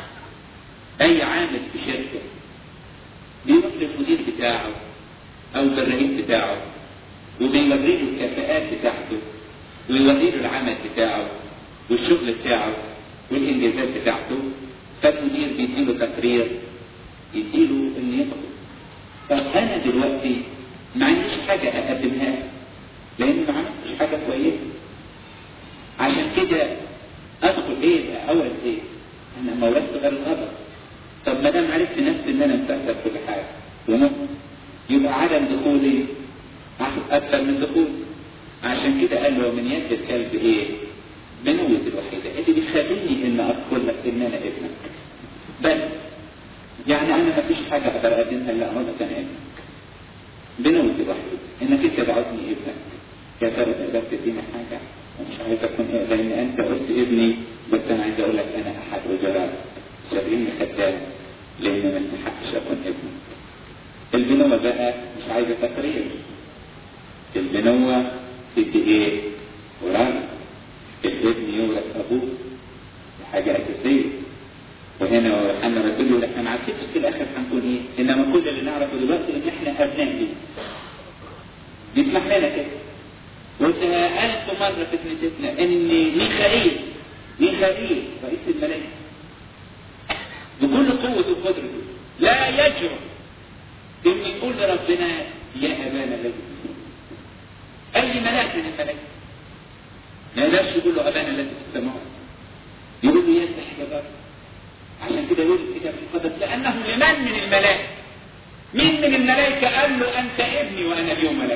أي عامل في شركة بيروح للمدير بتاعه أو للرئيس بتاعه وبيوري له الكفاءات بتاعته ويوري له العمل بتاعه والشغل بتاعه والإنجازات بتاعته فالمدير بيديله تقرير يديله إن يطلب طب أنا دلوقتي ما عنديش حاجة أقدمها لأن ما عملتش حاجة كويسة عشان كده أدخل إيه بقى أول إيه؟ أنا مورثت غير الغضب طب ما دام عرفت نفسي إن أنا مسافر كل حاجة وممكن يبقى عدم دخولي أكثر من دخول عشان كده قال له من يد الكلب إيه؟ بنوة الوحيدة اللي بيخليني إن أدخل لك إن أنا ابنك بس يعني أنا ما فيش حاجة أقدر أقدمها إلا أمرك أنا ابنك بنوة الوحيدة إنك أنت دعوتني ابنك يا ترى تقدر تديني حاجة ومش عايز أكون إيه لأن أنت قلت ابني بس أنا عايز أقول لك أنا أحد وجراء شغلني خدام لأن ما استحقش أكون ابنك البنوة بقى مش عايزة تقرير البنوة تدي ايه؟ ورانا الابن يورث ابوه حاجة اساسية وهنا يوحنا رسول يقول احنا ما عارفينش في الاخر هنكون ايه؟ انما كل اللي نعرفه دلوقتي ان احنا ابناء ليه. يسمح لنا كده. وسألت مرة في كنيستنا ان ميخائيل ميخائيل رئيس الملائكة بكل قوة وقدرته لا يجرؤ ان يقول لربنا يا ابانا الذي في اي ملاك من الملائكه ما يقدرش يقول له ابانا الذي في السماوات يقول له يفتح جبار عشان كده يقول الكتاب المقدس لانه لمن من الملائكه مين من الملائكه قال له انت ابني وانا اليوم ملك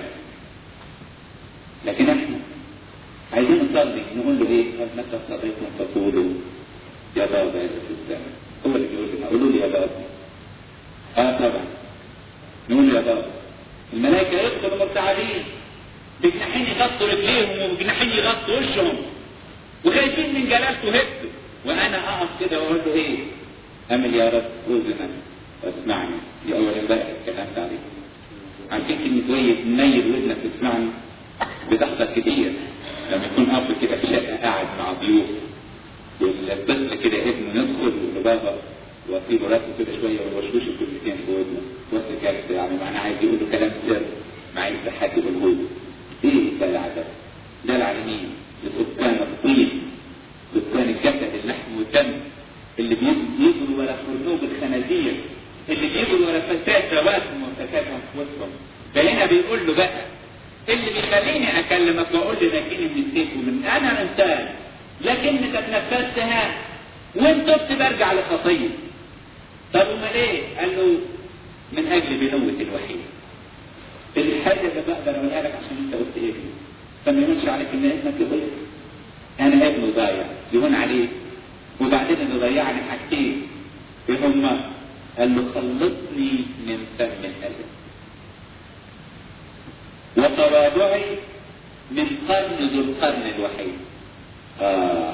لكن احنا عايزين نصلي نقول له ايه؟ قد متى صليتم فقولوا يا بابا يا في السماء هو اللي بيقول لنا قولوا لي يا بابا اه طبعا نقول يا بابا الملائكة يدخلوا مرتعبين بجناحين يغطوا رجليهم وبجناحين يغطوا وشهم وخايفين من جلالته هبته وانا اقف كده واقول له ايه؟ امل يا رب اذنا واسمعني دي اول امبارح اتكلمت عليه عارفين كلمة ويه منيل ودنك تسمعني بتحصل كتير لما يكون اب كده في شقه قاعد مع ضيوف والطفل كده ابنه يدخل يقول بابا وفي راسه كده شويه ووشوش الكلمتين في ودنه وسط كارثه يعني معناه عايز يقول له كلام سر ما عايز حد يقوله له ايه الدلع ده؟ دلع لمين؟ لسكان الطين سكان الجسد اللحم والدم اللي بيجروا ورا خرنوب الخنازير اللي بيجروا ورا فساد رواتهم وفسادهم في وسطهم فهنا بيقول له بقى اللي بيخليني اكلمك واقول لي نجيني من السيف ومن انا انسان لكنك تنفذتها وان تبت برجع لخطيه طب امال ايه؟ قال له من اجل بنوة الوحيد الحاجة اللي بقدر اقولها لك عشان انت قلت ابني فما يهونش عليك ان ابنك يضيع انا ابنه ضايع يهون عليك وبعدين اللي ضيعني حاجتين ايه هما؟ قال له خلصني من فم الالم وتواضعي من قرن ذو القرن الوحيد آه.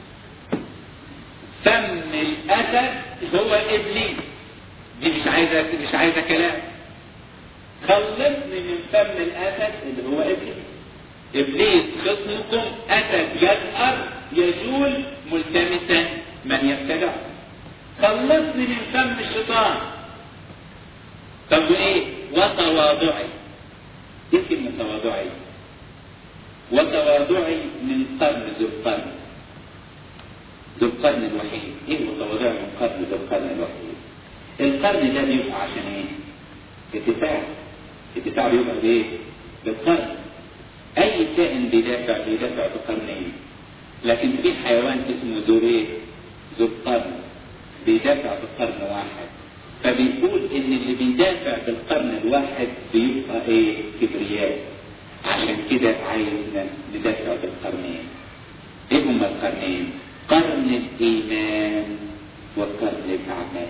فم الاسد هو ابليس دي مش عايزه مش عايزه كلام خلصني من فم الاسد اللي هو ابليس ابليس خصمكم اسد يجأر يجول ملتمسا من يبتلعه خلصني من فم الشيطان طب وايه وتواضعي ايه كلمة تواضعي وتواضعي من قرن ذو القرن ذو القرن الوحيد ايه هو تواضعي من قرن ذو القرن الوحيد القرن ده بيبقى عشان ايه ارتفاع ارتفاع بيبقى بايه بالقرن اي كائن بيدافع بيدافع بقرنين لكن في حيوان اسمه ذو ايه ذو القرن بيدافع بقرن واحد فبيقول ان اللي بيدافع بالقرن الواحد بيبقى ايه كبرياء عشان كده عايزنا ندافع بالقرنين ايه هما القرنين قرن الايمان وقرن الاعمال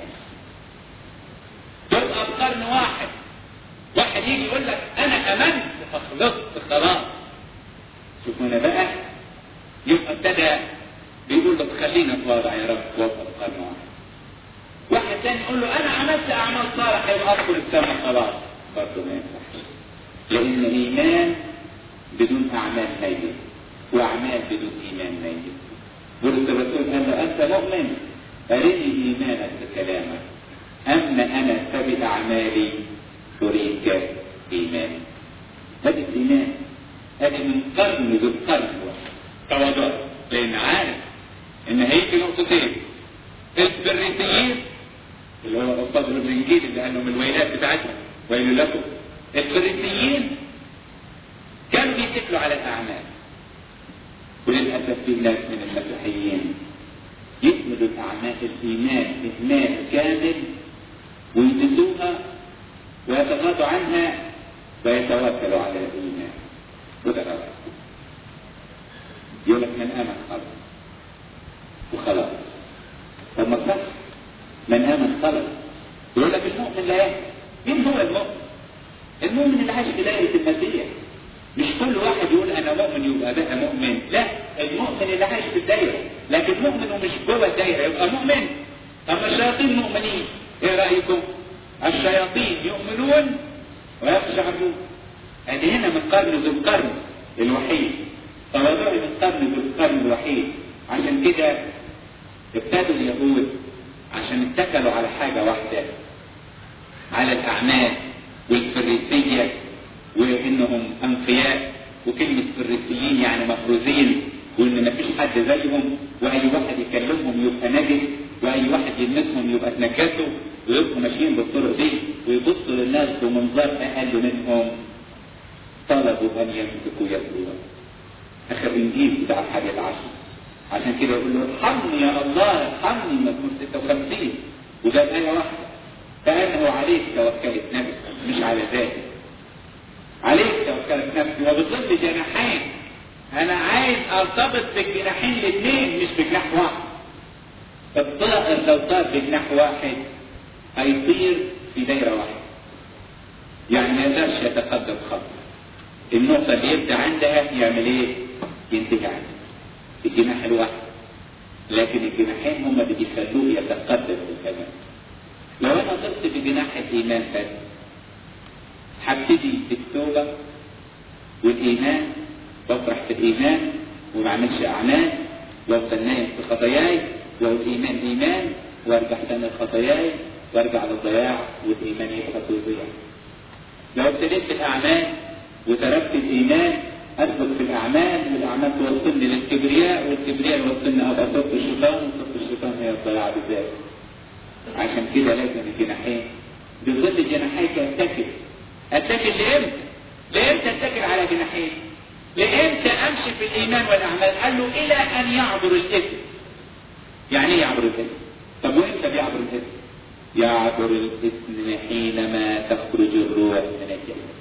تبقى بقرن واحد واحد يجي يقول لك انا امنت فخلصت خلاص شوف هنا بقى يبقى ابتدى بيقول له خلينا اتواضع يا رب وابقى بقرن واحد واحد تاني يقول له انا عملت اعمال صالحه يبقى ادخل السماء خلاص برضه ما ينفعش لان الايمان بدون اعمال ميت واعمال بدون ايمان ميت ولد الرسول قال له انت مؤمن ارني ايمانك بكلامك اما انا فباعمالي اريك ايماني هذا الايمان هذا من قرن ذو القرن تواضع لان عارف ان هيجي نقطتين الفريسيين اللي هو استاذ الانجيل اللي قال لهم الويلات بتاعتهم ويل لكم الفريسيين كانوا بيتكلوا على الاعمال وللاسف في ناس من المسيحيين يكملوا الاعمال الايمان اهمال كامل ويدسوها ويتغاضوا عنها ويتوكلوا على الايمان وده غلط يقول لك من امن خلاص وخلاص طب ما صح من امن خلص يقول لك المؤمن لا يهدى مين هو المؤمن؟ المؤمن اللي عايش في دائره المسيح مش كل واحد يقول انا مؤمن يبقى ده مؤمن لا المؤمن اللي عايش في الدائره لكن مؤمن ومش جوه الدائره يبقى مؤمن اما الشياطين مؤمنين ايه رايكم؟ الشياطين يؤمنون ويخشعون ادي هنا من قرن ذو القرن الوحيد تواضعي من قرن ذو القرن الوحيد عشان كده ابتدوا اليهود عشان اتكلوا على حاجة واحدة على الأعمال والفريسية وإنهم أنقياء وكلمة فريسيين يعني مفروزين وإن مفيش حد زيهم وأي واحد يكلمهم يبقى نجس وأي واحد يلمسهم يبقى اتنجسوا ويبقوا ماشيين بالطرق دي ويبصوا للناس بمنظار أقل منهم طلبوا أن يمسكوا يسوع آخر إنجيل بتاع الحادي العشر عشان كده يقول له ارحمني يا الله ارحمني مزمور 56 وده آية واحدة فأنه عليك توكلت نفسي مش على ذاتي عليك توكلت نفسي وبظل جناحين أنا عايز أرتبط بالجناحين الاثنين مش بجناح واحد الطائر لو طار بجناح واحد هيطير في دايرة واحدة يعني ما يقدرش يتقدم خطوة النقطة اللي يبدأ عندها يعمل ايه؟ ينتج عنها الجناح الواحد لكن الجناحين هم اللي بيخلوه يتقدم في الكلام لو انا طرت بجناح الايمان بس هبتدي بالتوبه والايمان بفرح في الايمان وما اعملش اعمال وافضل نايم في خطاياي والايمان ايمان وارجع تاني لخطاياي وارجع للضياع والايمان يبقى ويضيع لو ابتديت بالاعمال وتركت الايمان أثبت في الأعمال والأعمال توصلني للكبرياء والكبرياء يوصلني أبقى صف الشيطان وصف الشيطان هي الضياع بالذات. عشان كده لازم الجناحين بظل جناحيك أتكل. أتكل لإمتى؟ لإمتى أتكل على جناحين؟ لإمتى أمشي في الإيمان والأعمال؟ قال له إلى أن يعبر الإثم. يعني إيه يعبر الإثم؟ طب وإمتى بيعبر الإثم؟ يعبر الإثم حينما تخرج الروح من الجسد.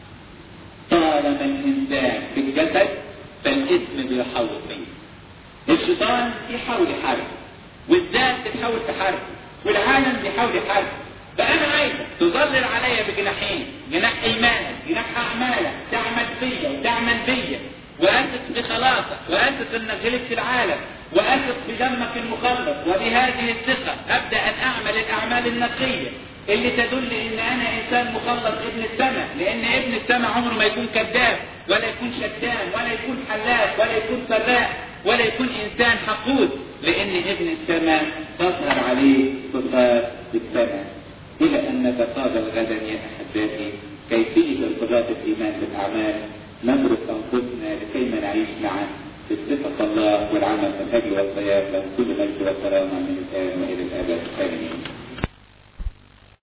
طالما الانسان في الجسد فالاسم بيحاول فيه الشيطان يحاول يحارب والذات بتحاول تحارب والعالم بيحاول يحارب فانا عايزك تظلل عليا بجناحين جناح ايمانك جناح اعمالك تعمل فيا وتعمل بيا واثق بخلاصك واثق انك غلبت العالم واثق بدمك المخلص وبهذه الثقه ابدا ان اعمل الاعمال النقيه اللي تدل ان انا انسان مخلص ابن السماء لان ابن السماء عمره ما يكون كذاب ولا يكون شتان ولا يكون حلاف ولا يكون سراق ولا يكون انسان حقود لان ابن السماء تظهر عليه صفات السماء الى ان نتقابل غدا يا احبائي كيفيه ارتباط الايمان بالاعمال نمرق انفسنا لكي ما نعيش معا في صفه الله والعمل من اجل والصيام له كل مجد والسلام من الان